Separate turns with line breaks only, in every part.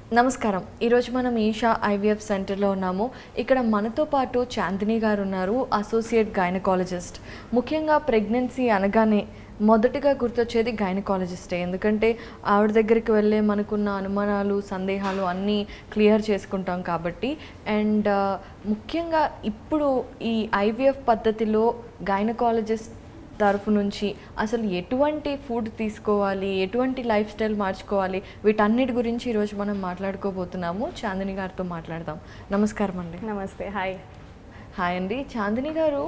నమస్కారం ఈరోజు మనం ఈషా ఐవీఎఫ్ సెంటర్లో ఉన్నాము ఇక్కడ మనతో పాటు చాందిని గారు ఉన్నారు అసోసియేట్ గైనకాలజిస్ట్ ముఖ్యంగా ప్రెగ్నెన్సీ అనగానే మొదటిగా గుర్తొచ్చేది గైనకాలజిస్టే ఎందుకంటే ఆవిడ దగ్గరికి వెళ్ళే మనకున్న అనుమానాలు సందేహాలు అన్నీ క్లియర్ చేసుకుంటాం కాబట్టి అండ్ ముఖ్యంగా ఇప్పుడు ఈ ఐవీఎఫ్ పద్ధతిలో గైనకాలజిస్ట్ తరఫు నుంచి అసలు ఎటువంటి ఫుడ్ తీసుకోవాలి ఎటువంటి లైఫ్ స్టైల్ మార్చుకోవాలి వీటన్నిటి గురించి ఈరోజు మనం మాట్లాడుకోబోతున్నాము చాందిని గారితో మాట్లాడదాం నమస్కారం అండి
నమస్తే హాయ్
హాయ్ అండి చాందిని గారు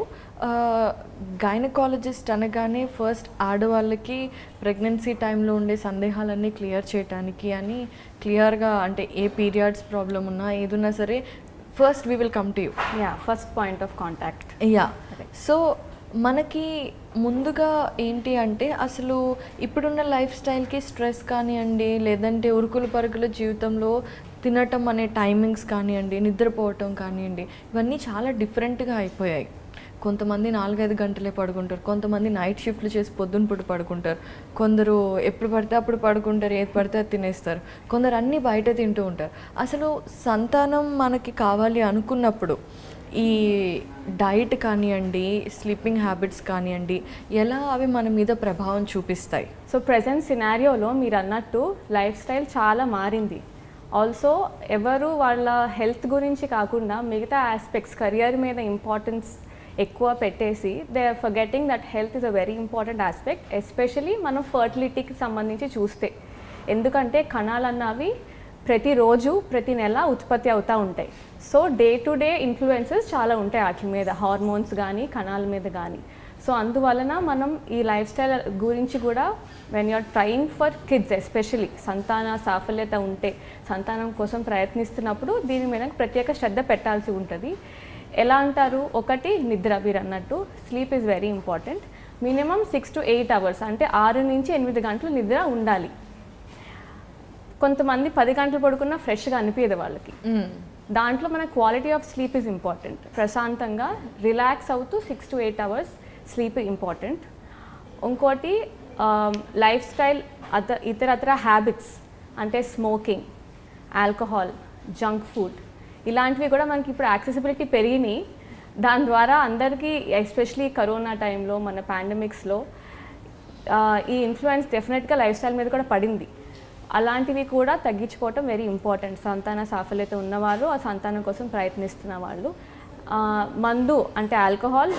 గైనకాలజిస్ట్ అనగానే ఫస్ట్ ఆడవాళ్ళకి ప్రెగ్నెన్సీ టైంలో ఉండే సందేహాలన్నీ క్లియర్ చేయడానికి అని క్లియర్గా అంటే ఏ పీరియడ్స్ ప్రాబ్లం ఉన్నా ఏదున్నా సరే first we will come to you
yeah first point of contact
yeah so మనకి ముందుగా ఏంటి అంటే అసలు ఇప్పుడున్న లైఫ్ స్టైల్కి స్ట్రెస్ కానివ్వండి లేదంటే ఉరుకులు పరుగుల జీవితంలో తినటం అనే టైమింగ్స్ కానివ్వండి నిద్రపోవటం కానివ్వండి ఇవన్నీ చాలా డిఫరెంట్గా అయిపోయాయి కొంతమంది నాలుగైదు గంటలే పడుకుంటారు కొంతమంది నైట్ షిఫ్ట్లు చేసి పొద్దున పూట పడుకుంటారు కొందరు ఎప్పుడు పడితే అప్పుడు పడుకుంటారు ఏది పడితే అది తినేస్తారు కొందరు అన్నీ బయట తింటూ ఉంటారు అసలు సంతానం మనకి కావాలి అనుకున్నప్పుడు ఈ డైట్ కానివ్వండి స్లీపింగ్ హ్యాబిట్స్ కానివ్వండి ఎలా అవి మన మీద ప్రభావం చూపిస్తాయి
సో ప్రజెంట్ సినారియోలో మీరు అన్నట్టు లైఫ్ స్టైల్ చాలా మారింది ఆల్సో ఎవరు వాళ్ళ హెల్త్ గురించి కాకుండా మిగతా ఆస్పెక్ట్స్ కెరియర్ మీద ఇంపార్టెన్స్ ఎక్కువ పెట్టేసి they are forgetting that health is a very important aspect especially మనం ఫర్టిలిటీకి సంబంధించి చూస్తే ఎందుకంటే కణాలు అన్నవి ప్రతిరోజు ప్రతి నెల ఉత్పత్తి అవుతూ ఉంటాయి so day to day influences చాలా ఉంటాయి వాటి మీద హార్మోన్స్ కానీ కణాల మీద కానీ సో అందువలన మనం ఈ లైఫ్ స్టైల్ గురించి కూడా when you're trying for kids especially సంతాన సాఫల్యత ఉంటే సంతానం కోసం ప్రయత్నిస్తున్నప్పుడు దీని మీద ప్రత్యేక శ్రద్ధ పెట్టాల్సి ఉంటుంది ఎలా అంటారు ఒకటి నిద్ర మీరు అన్నట్టు sleep is very important minimum six to eight hours అంటే ఆరు నుంచి ఎనిమిది గంటలు నిద్ర ఉండాలి కొంతమంది పది గంటలు పడుకున్నా ఫ్రెష్గా అనిపించదు వాళ్ళకి దాంట్లో మన quality of sleep is important ప్రశాంతంగా రిలాక్స్ అవుతూ six to eight hours sleep important ఇంకోటి లైఫ్ స్టైల్ అత ఇతరత్ర హ్యాబిట్స్ అంటే స్మోకింగ్ ఆల్కహాల్ జంక్ ఫుడ్ ఇలాంటివి కూడా మనకి ఇప్పుడు యాక్సెసిబిలిటీ పెరిగినాయి దాని ద్వారా అందరికీ ఎస్పెషలీ కరోనా టైంలో మన పాండమిక్స్లో ఈ ఇన్ఫ్లుయెన్స్ డెఫినెట్గా లైఫ్ స్టైల్ మీద కూడా పడింది అలాంటివి కూడా తగ్గించుకోవటం వెరీ ఇంపార్టెంట్ సంతాన సాఫల్యత ఉన్నవాళ్ళు ఆ సంతానం కోసం ప్రయత్నిస్తున్న వాళ్ళు ఆ, మందు అంటే ఆల్కహాల్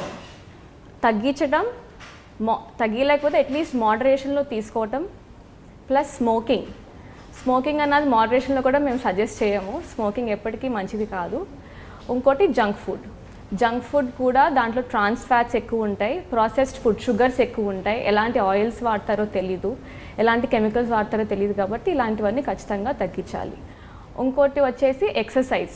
తగ్గించడం మో తగ్గిలేకపోతే అట్లీస్ట్ మోడరేషన్లో తీసుకోవటం ప్లస్ స్మోకింగ్ స్మోకింగ్ అన్నది మోడరేషన్లో కూడా మేము సజెస్ట్ చేయము స్మోకింగ్ ఎప్పటికీ మంచిది కాదు ఇంకోటి జంక్ ఫుడ్ జంక్ ఫుడ్ కూడా దాంట్లో ట్రాన్స్ ఫ్యాట్స్ ఎక్కువ ఉంటాయి ప్రాసెస్డ్ ఫుడ్ షుగర్స్ ఎక్కువ ఉంటాయి ఎలాంటి ఆయిల్స్ వాడతారో తెలీదు ఎలాంటి కెమికల్స్ వాడతారో తెలియదు కాబట్టి ఇలాంటివన్నీ ఖచ్చితంగా తగ్గించాలి ఇంకోటి వచ్చేసి ఎక్సర్సైజ్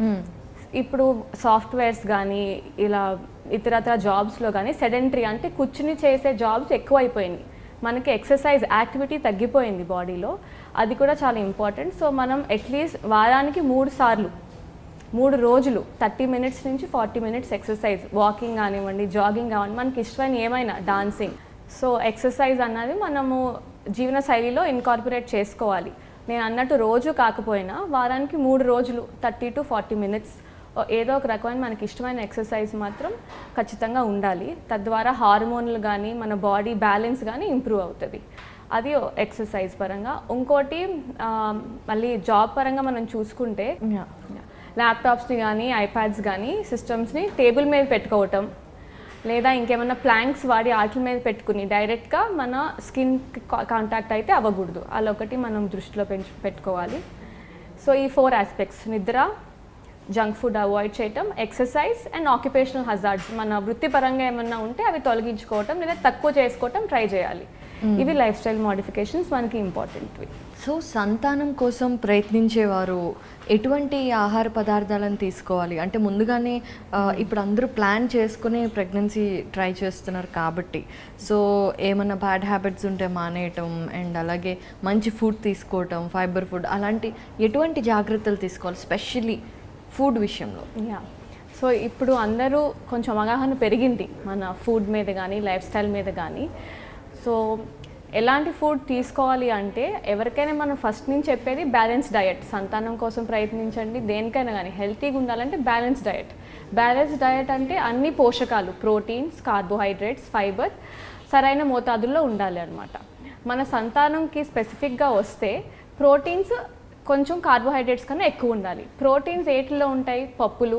ఇప్పుడు సాఫ్ట్వేర్స్ కానీ ఇలా ఇతరత్ర జాబ్స్లో కానీ సెడెంటరీ అంటే కూర్చుని చేసే జాబ్స్ ఎక్కువ అయిపోయినాయి మనకి ఎక్సర్సైజ్ యాక్టివిటీ తగ్గిపోయింది బాడీలో అది కూడా చాలా ఇంపార్టెంట్ సో మనం అట్లీస్ట్ వారానికి మూడు సార్లు మూడు రోజులు థర్టీ మినిట్స్ నుంచి ఫార్టీ మినిట్స్ ఎక్సర్సైజ్ వాకింగ్ కానివ్వండి జాగింగ్ కానివ్వండి మనకి ఇష్టమైన ఏమైనా డాన్సింగ్ సో ఎక్సర్సైజ్ అన్నది మనము జీవన శైలిలో ఇన్కార్పొరేట్ చేసుకోవాలి నేను అన్నట్టు రోజు కాకపోయినా వారానికి మూడు రోజులు థర్టీ టు ఫార్టీ మినిట్స్ ఏదో ఒక రకమైన మనకి ఇష్టమైన ఎక్సర్సైజ్ మాత్రం ఖచ్చితంగా ఉండాలి తద్వారా హార్మోన్లు కానీ మన బాడీ బ్యాలెన్స్ కానీ ఇంప్రూవ్ అవుతుంది అది ఎక్సర్సైజ్ పరంగా ఇంకోటి ఆ, మళ్ళీ జాబ్ పరంగా మనం చూసుకుంటే ల్యాప్టాప్స్ని కానీ ఐప్యాడ్స్ కానీ సిస్టమ్స్ని టేబుల్ మీద పెట్టుకోవటం లేదా ఇంకేమైనా ప్లాంక్స్ వాడి వాటి మీద పెట్టుకుని డైరెక్ట్గా మన స్కిన్ కాంటాక్ట్ అయితే అవ్వకూడదు అలా ఒకటి మనం దృష్టిలో పెంచు పెట్టుకోవాలి సో ఈ ఫోర్ ఆస్పెక్ట్స్ నిద్ర జంక్ ఫుడ్ అవాయిడ్ చేయటం ఎక్సర్సైజ్ అండ్ ఆక్యుపేషనల్ హజార్డ్స్ మన వృత్తిపరంగా ఏమన్నా ఉంటే అవి తొలగించుకోవటం లేదా తక్కువ చేసుకోవటం ట్రై చేయాలి ఇవి లైఫ్ స్టైల్ మోడిఫికేషన్స్ మనకి ఇంపార్టెంట్వి
సో సంతానం కోసం ప్రయత్నించేవారు ఎటువంటి ఆహార పదార్థాలను తీసుకోవాలి అంటే ముందుగానే ఆ, ఇప్పుడు అందరూ ప్లాన్ చేసుకుని ప్రెగ్నెన్సీ ట్రై చేస్తున్నారు కాబట్టి సో ఏమన్నా బ్యాడ్ హ్యాబిట్స్ ఉంటే మానేయటం అండ్ అలాగే మంచి ఫుడ్ తీసుకోవటం ఫైబర్ ఫుడ్ అలాంటి ఎటువంటి జాగ్రత్తలు తీసుకోవాలి స్పెషల్లీ ఫుడ్ విషయంలో
యా సో ఇప్పుడు అందరూ కొంచెం అవగాహన పెరిగింది మన ఫుడ్ మీద కానీ లైఫ్ స్టైల్ మీద కానీ సో ఎలాంటి ఫుడ్ తీసుకోవాలి అంటే ఎవరికైనా మనం ఫస్ట్ నుంచి చెప్పేది బ్యాలెన్స్ డయట్ సంతానం కోసం ప్రయత్నించండి దేనికైనా కానీ హెల్తీగా ఉండాలంటే బ్యాలెన్స్ డయట్ బ్యాలెన్స్ డయట్ అంటే అన్ని పోషకాలు ప్రోటీన్స్ కార్బోహైడ్రేట్స్ ఫైబర్ సరైన మోతాదుల్లో ఉండాలి అనమాట మన సంతానంకి స్పెసిఫిక్గా వస్తే ప్రోటీన్స్ కొంచెం కార్బోహైడ్రేట్స్ కన్నా ఎక్కువ ఉండాలి ప్రోటీన్స్ ఏటిలో ఉంటాయి పప్పులు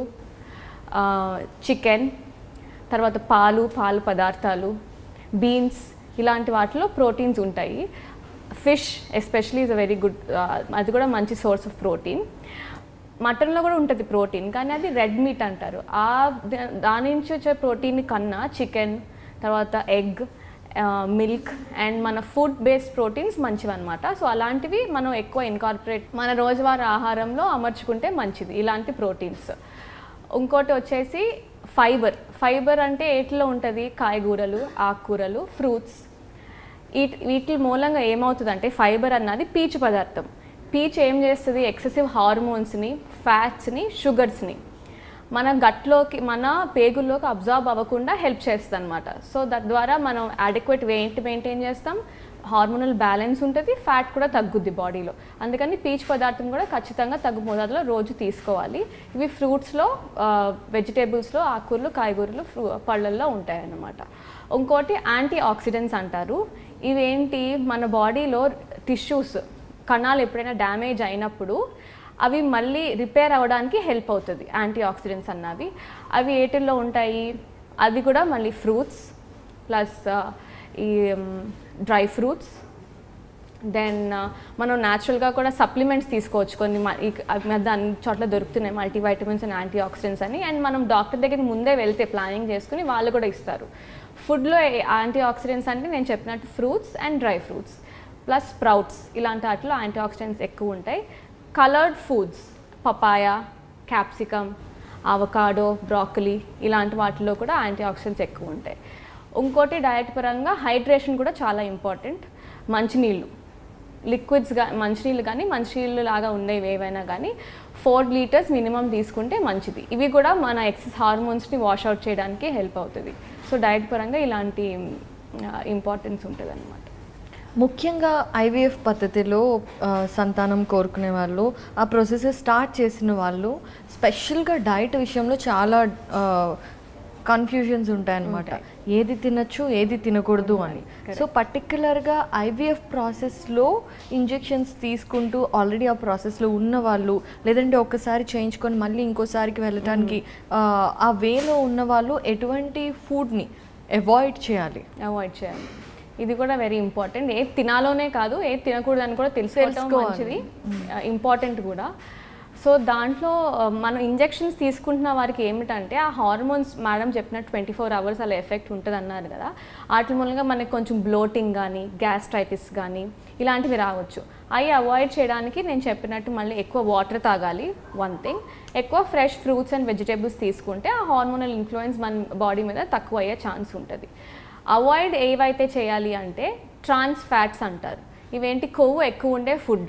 చికెన్ తర్వాత పాలు పాలు పదార్థాలు బీన్స్ ఇలాంటి వాటిలో ప్రోటీన్స్ ఉంటాయి fish especially is a very good అది కూడా మంచి సోర్స్ ఆఫ్ ప్రోటీన్ మటన్లో కూడా ఉంటుంది ప్రోటీన్ కానీ అది రెడ్ మీట్ అంటారు ఆ ద- దాని నుంచి వచ్చే ప్రోటీన్ కన్నా చికెన్ తర్వాత ఎగ్ మిల్క్ అండ్ మన ఫుడ్ బేస్డ్ ప్రోటీన్స్ మంచివి అనమాట సో అలాంటివి మనం ఎక్కువ ఇన్కార్పొరేట్ మన రోజువారీ ఆహారంలో అమర్చుకుంటే మంచిది ఇలాంటి ప్రోటీన్స్ ఇంకోటి వచ్చేసి ఫైబర్ ఫైబర్ అంటే ఏటిలో ఉంటుంది కాయగూరలు ఆకుకూరలు ఫ్రూట్స్ వీటి వీటి మూలంగా ఏమవుతుందంటే ఫైబర్ అన్నది పీచు పదార్థం పీచు ఏం చేస్తుంది ఎక్సెసివ్ హార్మోన్స్ని ఫ్యాట్స్ని షుగర్స్ని మన గట్లోకి మన పేగుల్లోకి అబ్జార్బ్ అవ్వకుండా హెల్ప్ చేస్తుంది అనమాట సో తద్వారా మనం అడిక్వేట్ వెయిట్ మెయింటైన్ చేస్తాం హార్మోనల్ బ్యాలెన్స్ ఉంటుంది ఫ్యాట్ కూడా తగ్గుద్ది బాడీలో అందుకని పీచు పదార్థం కూడా ఖచ్చితంగా తగ్గు మోతాదులో రోజు తీసుకోవాలి ఇవి ఫ్రూట్స్లో వెజిటేబుల్స్లో ఆకుకూరలు కాయగూరలు ఫ్రూ పళ్ళల్లో ఉంటాయన్నమాట ఇంకోటి యాంటీ ఆక్సిడెంట్స్ అంటారు ఇవేంటి మన బాడీలో టిష్యూస్ కణాలు ఎప్పుడైనా డ్యామేజ్ అయినప్పుడు అవి మళ్ళీ రిపేర్ అవ్వడానికి హెల్ప్ అవుతుంది యాంటీ ఆక్సిడెంట్స్ అన్నవి అవి ఏటిల్లో ఉంటాయి అది కూడా మళ్ళీ ఫ్రూట్స్ ప్లస్ ఈ డ్రై ఫ్రూట్స్ దెన్ మనం న్యాచురల్గా కూడా సప్లిమెంట్స్ తీసుకోవచ్చు కొన్ని మ- ఈ- అవి మీద అన్ని చోట్ల దొరుకుతున్నాయి మల్టీవైటమిన్స్ అండ్ యాంటీ ఆక్సిడెంట్స్ అని అండ్ మనం డాక్టర్ దగ్గరికి ముందే వెళ్తే ప్లానింగ్ చేసుకుని వాళ్ళు కూడా ఇస్తారు ఫుడ్లో యాంటీ ఆక్సిడెంట్స్ అంటే నేను చెప్పినట్టు fruits and dry fruits plus sprouts ఇలాంటి వాటిలో యాంటీ ఆక్సిడెంట్స్ ఎక్కువ ఉంటాయి coloured foods papaya capsicum avocado broccoli ఇలాంటి వాటిలో కూడా యాంటీ ఆక్సిడెంట్స్ ఎక్కువ ఉంటాయి ఇంకోటి డయట్ పరంగా హైడ్రేషన్ కూడా చాలా ఇంపార్టెంట్ మంచినీళ్ళు లిక్విడ్స్గా మంచినీళ్ళు కానీ మంచినీళ్ళు లాగా ఉండేవి ఏవైనా కానీ ఫోర్ లీటర్స్ మినిమం తీసుకుంటే మంచిది ఇవి కూడా మన ఎక్సెస్ హార్మోన్స్ని వాష్ అవుట్ చేయడానికి హెల్ప్ అవుతుంది సో డయట్ పరంగా ఇలాంటి ఇంపార్టెన్స్ ఉంటుంది అనమాట
ముఖ్యంగా ఐవీఎఫ్ పద్ధతిలో ఆ, సంతానం కోరుకునే వాళ్ళు ఆ ప్రాసెస్ స్టార్ట్ చేసిన వాళ్ళు స్పెషల్గా డైట్ విషయంలో చాలా కన్ఫ్యూజన్స్ ఉంటాయన్నమాట ఏది తినచ్చు ఏది తినకూడదు అని సో పర్టికులర్గా ఐవీఎఫ్ ప్రాసెస్లో ఇంజెక్షన్స్ తీసుకుంటూ ఆల్రెడీ ఆ ప్రాసెస్లో ఉన్న వాళ్ళు లేదంటే ఒకసారి చేయించుకొని మళ్ళీ ఇంకోసారికి వెళ్ళడానికి ఆ, ఆ వేలో ఉన్న వాళ్ళు ఎటువంటి ఫుడ్ని అవాయిడ్ చేయాలి
అవాయిడ్ చేయాలి ఇది కూడా వెరీ ఇంపార్టెంట్ ఏది తినాలోనే కాదు ఏది తినకూడదని కూడా తెలుసుకోవడం
తెలుసుకోవాలి.
మంచిది ఇంపార్టెంట్ కూడా సో దాంట్లో ఆ, మనం ఇంజెక్షన్స్ తీసుకుంటున్న వారికి ఏమిటంటే ఆ హార్మోన్స్ మేడం చెప్పినట్టు ట్వంటీ ఫోర్ అవర్స్ అలా ఎఫెక్ట్ ఉంటుంది అన్నారు కదా వాటి మూలంగా మనకి కొంచెం బ్లోటింగ్ కానీ గ్యాస్ట్రైటిస్ కానీ ఇలాంటివి రావచ్చు అవి అవాయిడ్ చేయడానికి నేను చెప్పినట్టు మళ్ళీ ఎక్కువ వాటర్ తాగాలి వన్ థింగ్ ఎక్కువ ఫ్రెష్ ఫ్రూట్స్ అండ్ వెజిటేబుల్స్ తీసుకుంటే ఆ హార్మోనల్ ఇన్ఫ్లుయెన్స్ మన బాడీ మీద తక్కువ అయ్యే ఛాన్స్ ఉంటుంది అవాయిడ్ ఏవైతే చేయాలి అంటే ట్రాన్స్ ఫ్యాట్స్ అంటారు ఇవేంటి కొవ్వు ఎక్కువ ఉండే food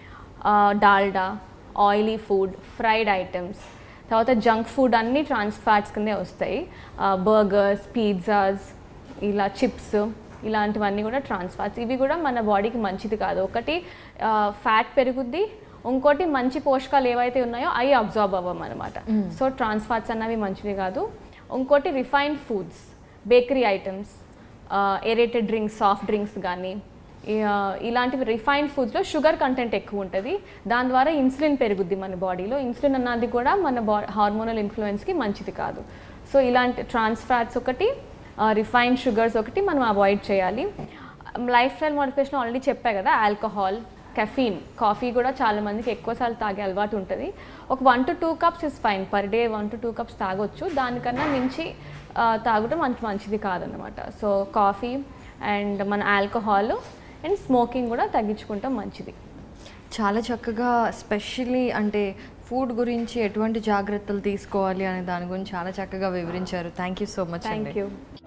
Dalda oily food fried items తర్వాత జంక్ ఫుడ్ అన్నీ ట్రాన్స్ ఫ్యాట్స్ కిందే వస్తాయి బర్గర్స్ పిజ్జాస్ ఇలా చిప్స్ ఇలాంటివన్నీ కూడా ట్రాన్స్ ఫ్యాట్స్ ఇవి కూడా మన బాడీకి మంచిది కాదు ఒకటి ఫ్యాట్ పెరుగుద్ది ఇంకోటి మంచి పోషకాలు ఏవైతే ఉన్నాయో అవి అబ్జార్బ్ అవ్వం అనమాట సో ట్రాన్స్ ఫ్యాట్స్ అన్నవి మంచివి కాదు ఇంకోటి refined foods bakery items aerated drinks soft drinks కానీ ఇలాంటివి రిఫైన్డ్ ఫుడ్స్లో షుగర్ కంటెంట్ ఎక్కువ ఉంటుంది దాని ద్వారా ఇన్సులిన్ పెరుగుద్ది మన బాడీలో ఇన్సులిన్ అన్నది కూడా మన బా హార్మోనల్ ఇన్ఫ్లుయెన్స్కి మంచిది కాదు సో ఇలాంటి ట్రాన్స్ ఫ్యాట్స్ ఒకటి రిఫైన్డ్ షుగర్స్ ఒకటి మనం అవాయిడ్ చేయాలి లైఫ్ స్టైల్ మోడిఫికేషన్ ఆల్రెడీ చెప్పా కదా ఆల్కహాల్ కెఫీన్ కాఫీ కూడా చాలా మందికి ఎక్కువసార్లు తాగే అలవాటు ఉంటుంది ఒక one to two cups is fine per day one to two cups తాగొచ్చు దానికన్నా మించి ఆ, తాగడం అంత మంచిది కాదనమాట సో కాఫీ అండ్ మన ఆల్కహాల్ అండ్ స్మోకింగ్ కూడా తగ్గించుకుంటాం మంచిది
చాలా చక్కగా స్పెషల్లీ అంటే ఫుడ్ గురించి ఎటువంటి జాగ్రత్తలు తీసుకోవాలి అనే దాని గురించి చాలా చక్కగా వివరించారు thank you so much
thank you